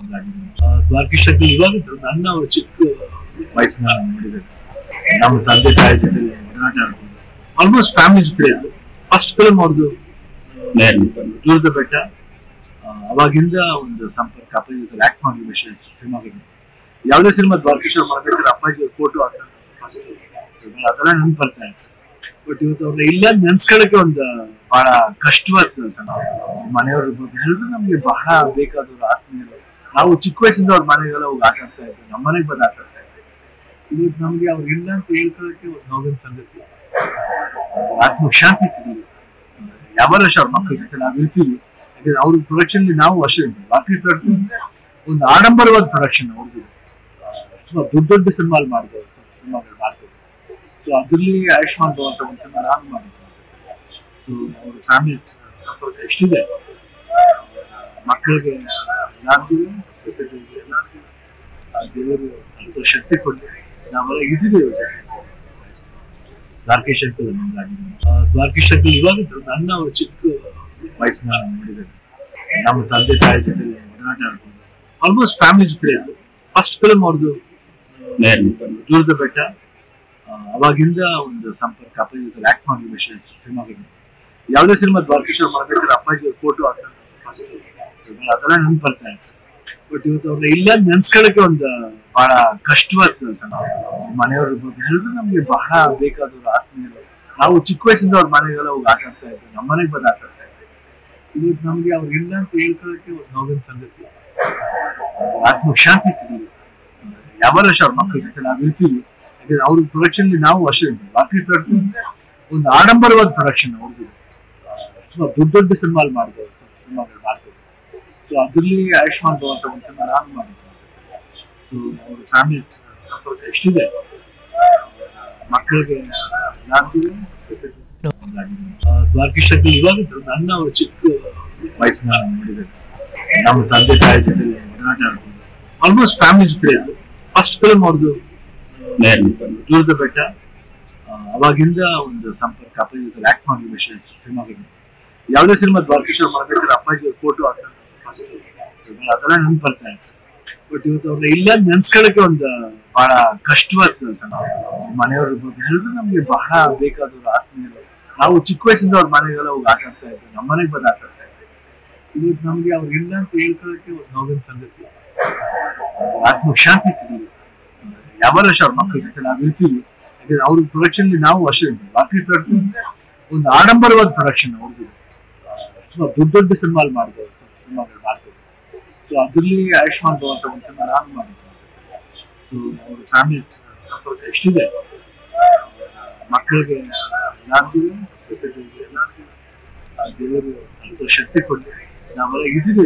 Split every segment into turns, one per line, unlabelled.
ದ್ವಾರಕೀಶಕ್ಕೆ ಇವಾಗಿದ್ರು ನನ್ನ ಅವ್ರ ಚಿಕ್ಕ ವಯಸ್ಸಿನ ನೋಡಿದ್ದಾರೆ ನಮ್ಮ ತಂದೆ ತಾಯಿ ಜೊತೆ ಒಡನಾಟ ಆಡ್ಕೊಂಡು ಆಲ್ಮೋಸ್ಟ್ ಫ್ಯಾಮಿಲಿ ಜೊತೆ ಇದ್ರು ಫಸ್ಟ್ ಫಿಲ್ಮ್ ಅವ್ರದ್ದು ದೂರದ ಬೆಟ್ಟ ಆ, ಅವಾಗಿಂದ ಒಂದು ಸಂಪರ್ಕ ಅಪ್ಪಾಜಿ ಜೊತೆ ಆಕ್ಟ್ ಮಾಡಿದ ವಿಷಯ ಸಿನಿಮಾಗೆ ಯಾವುದೇ ಸಿನಿಮಾ ದ್ವಾರಕೀಶ್ವರ್ ಮಾಡ್ಬೇಕಾದ್ರೆ ಅಪ್ಪಾಜಿ ಫೋಟೋ ಫಸ್ಟ್ ಅದೆಲ್ಲ ನೆನ್ಪು ಬರ್ತಾ ಇದೆ ಬಟ್ ಇವತ್ತು ಅವ್ರನ್ನ ಇಲ್ಲ ನೆನ್ಸ್ಕೊಳ್ಳಕ್ಕೆ ಒಂದು ಬಹಳ ಕಷ್ಟವಾದ ಸಲ ಮನೆಯವ್ರ ಇರ್ಬೋದು ಎಲ್ಲರೂ ನಮ್ಗೆ ಬಹಳ ಬೇಕಾದವರು ಆತ್ಮೀಯರು ನಾವು ಚಿಕ್ಕ ವಯಸ್ಸಿಂದ ಅವ್ರ ಮನೆಗೆಲ್ಲ ಹೋಗಿ ಆಟ ಆಡ್ತಾ ಇದ್ವಿ ನಮ್ಮ ಮನೆಗೆ ಬಂದು ಆಟ ಆಡ್ತಾ ಇದ್ವಿ ಇವತ್ತು ನಮ್ಗೆ ಅವ್ರು ಇಲ್ಲ ಅಂತ ಹೇಳ್ಕೊಳ್ಳೋಕೆ ಒಂದು ನೋವಿನ ಸಂಗತಿ ಆತ್ಮಕ್ಕೆ ಶಾಂತಿ ಸಿಗಲಿ ಯಾವ ವರ್ಷ ಅವ್ರ ಮಕ್ಕಳ ಜೊತೆ ನಾವು ಇರ್ತೀವಿ ಯಾಕಂದ್ರೆ ಅವ್ರ ಪ್ರೊಡಕ್ಷನ್ ನಾವು ಅಷ್ಟೇ ರಾತ್ರಿ ಪ್ರೊಡಕ್ಷನ್ ಒಂದು ಆಡಂಬರವಾದ ಪ್ರೊಡಕ್ಷನ್ ಅವ್ರದ್ದು ಸುಮಾರು ದೊಡ್ಡ ದೊಡ್ಡ ಸಿನಿಮಾಲ್ ಮಾಡ್ಬೋದು ಸಿನಿಮಾಗಳು ಮಾಡ್ಬೋದು ಸೊ ಅದರಲ್ಲಿ ಆಯುಷ್ಮಾನ್ ಭವ ಅಂತ ಒಂದು ಸಿನಿಮಾ ನಾನು ಮಾಡಿದ್ದೆ ಸೊ ಅವ್ರ ಫ್ಯಾಮಿಲಿ ಸಂಪರ್ಕ ಎಷ್ಟಿದೆ ಮಕ್ಕಳಿಗೆ ಎಲ್ಲರಿಗೂ ಸೊಸೈಟಿಗೆ ಎಲ್ಲರಿಗೂ ಆ ದೇವರು ಸ್ವಲ್ಪ ಶಕ್ತಿ ಕೊಟ್ಟು ನಾವೆಲ್ಲ ಇದ್ದೀವಿ ದ್ವಾರಕೇಶ್ ಅಂತ ದ್ವಾರಕೇಶ್ ಅಂತ ಇವಾಗಿದ್ರು ನನ್ನ ಅವ್ರ ಚಿಕ್ಕ ವಯಸ್ಸಿನ ನೋಡಿದ್ದಾರೆ ನಮ್ಮ ತಂದೆ ತಾಯಿ ಜೊತೆ ಒಡನಾಟ ಆಡ್ಕೊಂಡು ಆಲ್ಮೋಸ್ಟ್ ಫ್ಯಾಮಿಲಿ ಜೊತೆ ಇದ್ರು ಫಸ್ಟ್ ಫಿಲ್ಮ್ ಅವ್ರದ್ದು ದೂರದ ಬೆಟ್ಟ ಆ, ಅವಾಗಿಂದ ಒಂದು ಸಂಪರ್ಕ ಅಪ್ಪಾಜಿ ಜೊತೆ ಆಕ್ಟ್ ಮಾಡಿದ ವಿಷಯ ಸಿನಿಮಾಗೆ ಯಾವುದೇ ಸಿನಿಮಾ ದ್ವಾರಕೇಶ್ವರ್ ಮಾಡ್ಬೇಕಾದ್ರೆ ಅಪ್ಪಾಜಿ ಫೋಟೋ ಫಸ್ಟ್ ಅದೆಲ್ಲ ನೆನ್ಪು ಬರ್ತಾ ಇದೆ ಬಟ್ ಇವತ್ತು ಅವ್ರನ್ನ ಇಲ್ಲ ನೆನ್ಸ್ಕೊಳ್ಳಕ್ಕೆ ಒಂದು ಬಹಳ ಕಷ್ಟವಾದ ಸಲ ಮನೆಯವ್ರ ಇರ್ಬೋದು ಎಲ್ಲರೂ ನಮ್ಗೆ ಬಹಳ ಬೇಕಾದವರು ಆತ್ಮೀಯರು ನಾವು ಚಿಕ್ಕ ವಯಸ್ಸಿಂದ ಅವ್ರ ಮನೆಗೆಲ್ಲ ಹೋಗಿ ಆಟ ಆಡ್ತಾ ಇದ್ವಿ ನಮ್ಮ ಮನೆಗೆ ಬಂದು ಆಟ ಆಡ್ತಾ ಇದ್ವಿ ಇವತ್ತು ನಮ್ಗೆ ಅವ್ರು ಇಲ್ಲ ಅಂತ ಹೇಳ್ಕೊಳ್ಳೋಕೆ ಒಂದು ನೋವಿನ ಸಂಗತಿ ಆತ್ಮಕ್ಕೆ ಶಾಂತಿ ಸಿಗಲಿ ಯಾವ ವರ್ಷ ಅವ್ರ ಮಕ್ಕಳ ಜೊತೆ ನಾವು ಇರ್ತೀವಿ ಯಾಕಂದ್ರೆ ಅವ್ರ ಪ್ರೊಡಕ್ಷನ್ ನಾವು ಅಷ್ಟೇ ರಾತ್ರಿ ಪ್ರೊಡಕ್ಷನ್ ಒಂದು ಆಡಂಬರವಾದ ಪ್ರೊಡಕ್ಷನ್ ಅವ್ರದ್ದು ಸುಮಾರು ದೊಡ್ಡ ದೊಡ್ಡ ಸಿನಿಮಾಲ್ ಮಾಡ್ಬೋದು ಸಿನಿಮಾಗಳು ಮಾಡ್ಬೋದು ಸೊ ಅದರಲ್ಲಿ ಆಯುಷ್ಮಾನ್ ಭವ ಅಂತ ಒಂದು ಸಿನಿಮಾ ನಾನು ಮಾಡಿದ್ದೆ ಸೊ ಅವ್ರ ಫ್ಯಾಮಿಲಿ ಸಂಪರ್ಕ ಎಷ್ಟಿದೆ ಮಕ್ಕಳಿಗೆ ಎಲ್ಲರಿಗೂ ಸೊಸೈಟಿ ದ್ವಾರಕೀಶಕ್ಕೆ ಇವಾಗಿದ್ರು ನನ್ನ ಅವ್ರ ಚಿಕ್ಕ ವಯಸ್ಸಿನ ನೋಡಿದ್ದಾರೆ ನಮ್ಮ ತಂದೆ ತಾಯಿ ಜೊತೆ ಒಡನಾಟ ಆಡ್ಕೊಂಡು ಆಲ್ಮೋಸ್ಟ್ ಫ್ಯಾಮಿಲಿ ಜೊತೆ ಇದ್ರು ಫಸ್ಟ್ ಫಿಲ್ಮ್ ಅವ್ರದ್ದು ದೂರದ ಬೆಟ್ಟ ಆ, ಅವಾಗಿಂದ ಒಂದು ಸಂಪರ್ಕ ಅಪ್ಪಾಜಿ ಜೊತೆ ಆಕ್ಟ್ ಮಾಡಿದ ವಿಷಯ ಸಿನಿಮಾಗೆ ಯಾವುದೇ ಸಿನಿಮಾ ದ್ವಾರಕೇಶ್ವರ್ ಮಾಡ್ಬೇಕಾದ್ರೆ ಅಪ್ಪಾಜಿ ಫೋಟೋ ಫಸ್ಟ್ ಅದೆಲ್ಲ ನೆನ್ಪು ಬರ್ತಾ ಇದೆ ಬಟ್ ಇವತ್ತು ಅವ್ರನ್ನ ಇಲ್ಲ ನೆನ್ಸ್ಕೊಳ್ಳಕ್ಕೆ ಒಂದು ಬಹಳ ಕಷ್ಟವಾದ ಸಲ ಮನೆಯವ್ರ ಇರ್ಬೋದು ಎಲ್ಲರೂ ನಮ್ಗೆ ಬಹಳ ಬೇಕಾದವರು ಆತ್ಮೀಯರು ನಾವು ಚಿಕ್ಕ ವಯಸ್ಸಿಂದ ಅವ್ರ ಮನೆಗೆಲ್ಲ ಹೋಗಿ ಆಟ ಆಡ್ತಾ ಇದ್ವಿ ನಮ್ಮ ಮನೆಗೆ ಬಂದು ಆಟ ಆಡ್ತಾ ಇದ್ವಿ ಇವತ್ತು ನಮ್ಗೆ ಅವ್ರು ಇಲ್ಲ ಅಂತ ಹೇಳ್ಕೊಳ್ಳೋಕೆ ಒಂದು ನೋವಿನ ಸಂಗತಿ ಆತ್ಮಕ್ಕೆ ಶಾಂತಿ ಸಿಗಲಿ ಯಾವ ವರ್ಷ ಅವ್ರ ಮಕ್ಕಳ ಜೊತೆ ನಾವು ಇರ್ತೀವಿ ಯಾಕಂದ್ರೆ ಅವ್ರ ಪ್ರೊಡಕ್ಷನ್ ನಾವು ಅಷ್ಟೇ ರಾತ್ರಿ ಪ್ರೊಡಕ್ಷನ್ ಒಂದು ಆಡಂಬರವಾದ ಪ್ರೊಡಕ್ಷನ್ ಅವ್ರದ್ದು ಸುಮಾರು ದೊಡ್ಡ ದೊಡ್ಡ ಸಿನಿಮಾಲ್ ಮಾಡ್ಬೋದು ಸಿನಿಮಾಗಳು ಮಾಡ್ಬೋದು ಸೊ ಅದರಲ್ಲಿ ಆಯುಷ್ಮಾನ್ ಭವ ಅಂತ ಒಂದು ಸಿನಿಮಾ ನಾನು ಮಾಡಿದ್ದೆ ಸೊ ಅವ್ರ ಫ್ಯಾಮಿಲಿ ಸಂಪರ್ಕ ಎಷ್ಟಿದೆ ಮಕ್ಕಳಿಗೆ ಎಲ್ಲರಿಗೂ ಸೊಸೈಟಿಗೆ ಎಲ್ಲರಿಗೂ ಆ ದೇವರು ಸ್ವಲ್ಪ ಶಕ್ತಿ ಕೊಟ್ಟು ನಾವೆಲ್ಲ ಇದ್ದೀವಿ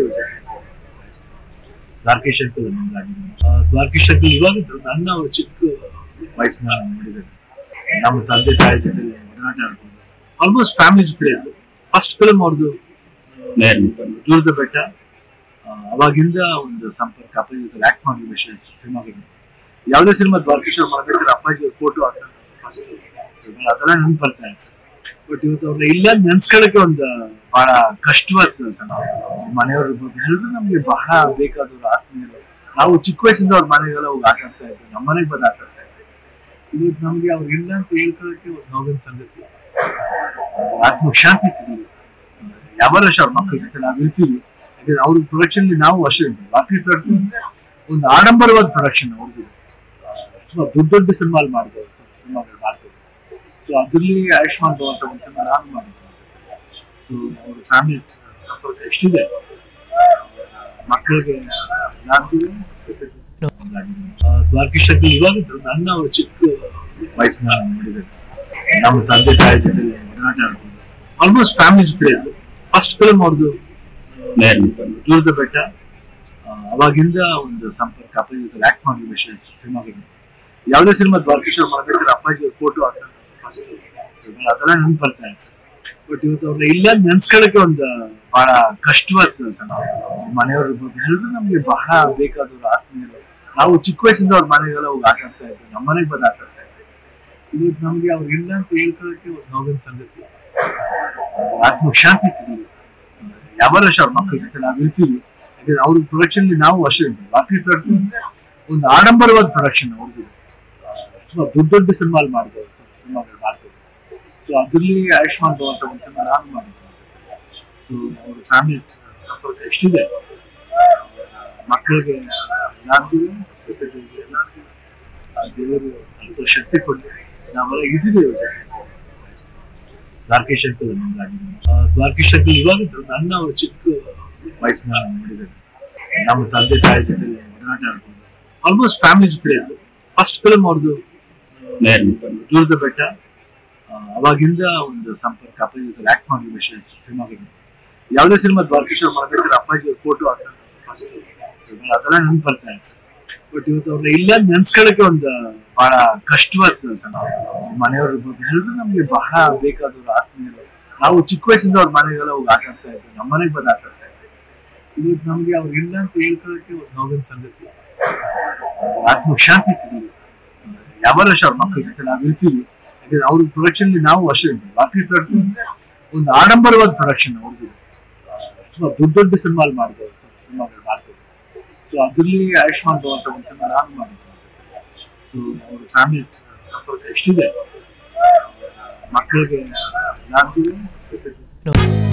ದ್ವಾರಕೇಶ್ ಅಂತ ದ್ವಾರಕೇಶ್ ಅಂತ ಇವಾಗಿದ್ರು ನನ್ನ ಅವ್ರ ಚಿಕ್ಕ ವಯಸ್ಸಿನ ನೋಡಿದ್ದಾರೆ ನಮ್ಮ ತಂದೆ ತಾಯಿ ಜೊತೆ ಒಡನಾಟ ಆಡ್ಕೊಂಡು ಆಲ್ಮೋಸ್ಟ್ ಫ್ಯಾಮಿಲಿ ಜೊತೆ ಇದ್ರು ಫಸ್ಟ್ ಫಿಲ್ಮ್ ಅವ್ರದ್ದು ದೂರದ ಬೆಟ್ಟ ಆ, ಅವಾಗಿಂದ ಒಂದು ಸಂಪರ್ಕ ಅಪ್ಪಾಜಿ ಜೊತೆ ಆಕ್ಟ್ ಮಾಡಿದ ವಿಷಯ ಸಿನಿಮಾಗೆ ಯಾವುದೇ ಸಿನಿಮಾ ದ್ವಾರಕೇಶ್ವರ್ ಮಾಡ್ಬೇಕಾದ್ರೆ ಅಪ್ಪಾಜಿ ಫೋಟೋ ಫಸ್ಟ್ ಅದೆಲ್ಲ ನೆನ್ಪು ಬರ್ತಾ ಇದೆ ಬಟ್ ಇವತ್ತು ಅವ್ರನ್ನ ಇಲ್ಲ ನೆನ್ಸ್ಕೊಳ್ಳಕ್ಕೆ ಒಂದು ಬಹಳ ಕಷ್ಟವಾದ ಸಲ ಮನೆಯವ್ರ ಇರ್ಬೋದು ಎಲ್ಲರೂ ನಮ್ಗೆ ಬಹಳ ಬೇಕಾದವರು ಆತ್ಮೀಯರು ನಾವು ಚಿಕ್ಕ ವಯಸ್ಸಿಂದ ಅವ್ರ ಮನೆಗೆಲ್ಲ ಹೋಗಿ ಆಟ ಆಡ್ತಾ ಇದ್ವಿ ನಮ್ಮ ಮನೆಗೆ ಬಂದು ಆಟ ಆಡ್ತಾ ಇದ್ವಿ ಇವತ್ತು ನಮ್ಗೆ ಅವ್ರು ಇಲ್ಲ ಅಂತ ಹೇಳ್ಕೊಳ್ಳೋಕೆ ಒಂದು ನೋವಿನ ಸಂಗತಿ ಆತ್ಮಕ್ಕೆ ಶಾಂತಿ ಸಿಗಲಿ ಯಾವ ವರ್ಷ ಅವ್ರ ಮಕ್ಕಳ ಜೊತೆ ನಾವು ಇರ್ತೀವಿ ಯಾಕಂದ್ರೆ ಅವ್ರ ಪ್ರೊಡಕ್ಷನ್ ನಾವು ಅಷ್ಟೇ ರಾತ್ರಿ ಪ್ರೊಡಕ್ಷನ್ ಒಂದು ಆಡಂಬರವಾದ ಪ್ರೊಡಕ್ಷನ್ ಅವ್ರದ್ದು ಸುಮಾರು ದೊಡ್ಡ ದೊಡ್ಡ ಸಿನಿಮಾಲ್ ಮಾಡ್ಬೋದು ಸಿನಿಮಾಗಳು ಮಾಡ್ಬೋದು ಸೊ ಅದರಲ್ಲಿ ಆಯುಷ್ಮಾನ್ ಭವ ಅಂತ ಒಂದು ಸಿನಿಮಾ ನಾನು ಮಾಡಿದ್ದೆ ಸೊ ಅವ್ರ ಫ್ಯಾಮಿಲಿ ಸಂಪರ್ಕ ಎಷ್ಟಿದೆ ಮಕ್ಕಳಿಗೆ ಎಲ್ಲರಿಗೂ ಸೊಸೈಟಿ ದ್ವಾರಕೀಶಕ್ಕೆ ಇವಾಗಿದ್ರು ನನ್ನ ಅವ್ರ ಚಿಕ್ಕ ವಯಸ್ಸಿನ ನೋಡಿದ್ದಾರೆ ನಮ್ಮ ತಂದೆ ತಾಯಿ ಜೊತೆ ಒಡನಾಟ ಆಡ್ಕೊಂಡು ಆಲ್ಮೋಸ್ಟ್ ಫ್ಯಾಮಿಲಿ ಜೊತೆ ಇದ್ರು ಫಸ್ಟ್ ಫಿಲ್ಮ್ ಅವ್ರದ್ದು ದೂರದ ಬೆಟ್ಟ ಆ, ಅವಾಗಿಂದ ಒಂದು ಸಂಪರ್ಕ ಅಪ್ಪಾಜಿ ಜೊತೆ ಆಕ್ಟ್ ಮಾಡಿದ ವಿಷಯ ಸಿನಿಮಾಗೆ ಯಾವುದೇ ಸಿನಿಮಾ ದ್ವಾರಕೇಶ್ವರ್ ಮಾಡ್ಬೇಕಾದ್ರೆ ಅಪ್ಪಾಜಿ ಫೋಟೋ ಫಸ್ಟ್ ಅದೆಲ್ಲ ನೆನ್ಪು ಬರ್ತಾ ಇದೆ ಬಟ್ ಇವತ್ತು ಅವ್ರನ್ನ ಇಲ್ಲ ನೆನ್ಸ್ಕೊಳ್ಳಕ್ಕೆ ಒಂದು ಬಹಳ ಕಷ್ಟವಾದ ಸಲ ಮನೆಯವ್ರ ಇರ್ಬೋದು ಎಲ್ಲರೂ ನಮ್ಗೆ ಬಹಳ ಬೇಕಾದವರು ಆತ್ಮೀಯರು ನಾವು ಚಿಕ್ಕ ವಯಸ್ಸಿಂದ ಅವ್ರ ಮನೆಗೆಲ್ಲ ಹೋಗಿ ಆಟ ಆಡ್ತಾ ಇದ್ವಿ ನಮ್ಮ ಮನೆಗೆ ಬಂದು ಆಟ ಆಡ್ತಾ ಇದ್ವಿ ಇವತ್ತು ನಮ್ಗೆ ಅವ್ರು ಇಲ್ಲ ಅಂತ ಹೇಳ್ಕೊಳ್ಳೋಕೆ ಒಂದು ನೋವಿನ ಸಂಗತಿ ಆತ್ಮಕ್ಕೆ ಶಾಂತಿ ಸಿಗಲಿ ಯಾವ ವರ್ಷ ಅವ್ರ ಮಕ್ಕಳ ಜೊತೆ ನಾವು ಇರ್ತೀವಿ ಅವ್ರ ಪ್ರೊಡಕ್ಷನ್ ನಾವು ಅಷ್ಟೇ ರಾತ್ರಿ ಪ್ರೊಡಕ್ಷನ್ ಒಂದು ಆಡಂಬರವಾದ ಪ್ರೊಡಕ್ಷನ್ ಅವ್ರದ್ದು ತುಂಬಾ ದೊಡ್ಡ ದೊಡ್ಡ ಸಿನಿಮಾಲ್ ಮಾಡ್ಬೋದು ಸಿನಿಮಾಗಳು ಮಾಡ್ಬೋದು ಸೊ ಅದರಲ್ಲಿ ಆಯುಷ್ಮಾನ್ ಭವಂತ ಒಂದು ಸಿನಿಮಾ ನಾನು ಮಾಡಿದ್ದು ಸೊ ಅವ್ರ ಫ್ಯಾಮಿಲಿ ಸಂಪರ್ಕ ಎಷ್ಟಿದೆ ಮಕ್ಕಳಿಗೆ ಎಲ್ಲರಿಗೂ ಸೊಸೈಟಿಗೆ ಎಲ್ಲರಿಗೂ ಆ ದೇವರು ಸ್ವಲ್ಪ ಶಕ್ತಿ ಕೊಟ್ಟು ನಾವೆಲ್ಲ ಇದ್ದೀವಿ ದ್ವಾರಕೀಶ್ ಅಂತ ದ್ವಾರಕೀಶ್ ಅಂತ ಇವಾಗಿದ್ರು ನನ್ನ ಅವ್ರ ಚಿಕ್ಕ ವಯಸ್ಸಿನ ನೋಡಿದ್ದಾರೆ ನಮ್ಮ ತಂದೆ ತಾಯಿ ಜೊತೆ ಒಡನಾಟ ಆಡ್ಕೊಂಡು ಆಲ್ಮೋಸ್ಟ್ ಫ್ಯಾಮಿಲಿ ಜೊತೆ ಇದ್ರು ಫಸ್ಟ್ ಫಿಲ್ಮ್ ಅವ್ರದ್ದು ದೂರದ ಬೆಟ್ಟ ಆ, ಅವಾಗಿಂದ ಒಂದು ಸಂಪರ್ಕ ಅಪ್ಪಾಜಿ ಜೊತೆ ಆಕ್ಟ್ ಮಾಡಿದ ವಿಷಯ ಸಿನಿಮಾಗಳು ಯಾವುದೇ ಸಿನಿಮಾ ದ್ವಾರಕೀಶ್ ಅವ್ರು ಮಾಡ್ಬೇಕಾದ್ರೆ ಅಪ್ಪಾಜಿ ಫೋಟೋ ಫಸ್ಟ್ ಅದೆಲ್ಲ ನೆನ್ಪು ಬರ್ತಾ ಇತ್ತು ಬಟ್ ಇವತ್ತು ಅವ್ರನ್ನ ಇಲ್ಲ ನೆನ್ಸ್ಕೊಳ್ಳಕ್ಕೆ ಒಂದು ಬಹಳ ಕಷ್ಟವಾದ ಸಿನಿಮಾ ಮನೆಯವ್ರ ಇರ್ಬೋದು ಎಲ್ಲರೂ ನಮ್ಗೆ ಬಹಳ ಬೇಕಾದವರು ಆತ್ಮೀಯರು ನಾವು ಚಿಕ್ಕ ವಯಸ್ಸಿಂದ ಅವ್ರ ಮನೆಗೆಲ್ಲ ಹೋಗಿ ಆಟ ಆಡ್ತಾ ಇದ್ವಿ ನಮ್ಮ ಮನೆಗೆ ಬಂದು ಆಟ ಆಡ್ತಾ ಇದ್ವಿ ಇವತ್ತು ನಮ್ಗೆ ಅವ್ರು ಇಲ್ಲ ಅಂತ ಹೇಳ್ಕೊಳ್ಳೋಕೆ ಒಂದು ನೋವಿನ ಸಂಗತಿ ಆತ್ಮಕ್ಕೆ ಶಾಂತಿ ಸಿಗಲಿ ಯಾವ ವರ್ಷ ಅವ್ರ ಮಕ್ಕಳ ಜೊತೆ ನಾವು ಇರ್ತೀವಿ ಯಾಕಂದ್ರೆ ಅವ್ರ ಪ್ರೊಡಕ್ಷನ್ ನಾವು ಅಷ್ಟೇ ರಾತ್ರಿ ಪ್ರೊಡಕ್ಷನ್ ಒಂದು ಆಡಂಬರವಾದ ಪ್ರೊಡಕ್ಷನ್ ಅವ್ರದ್ದು ತುಂಬಾ ದೊಡ್ಡ ದೊಡ್ಡ ಸಿನಿಮಾಲ್ ಮಾಡ್ಬೋದು ಸಿನಿಮಾಗಳು ಮಾಡ್ಬೋದು ಸೊ ಅದರಲ್ಲಿ ಆಯುಷ್ಮಾನ್ ಭವಂತ ಒಂದು ಸಿನಿಮಾ ನಾನು ಮಾಡಿದ್ದು ಸೊ ಅವ್ರ ಫ್ಯಾಮಿಲಿ ಸಂಪರ್ಕ ಎಷ್ಟಿದೆ ಮಕ್ಕಳಿಗೆ ಎಲ್ಲರಿಗೂ ಸೊಸೈಟಿ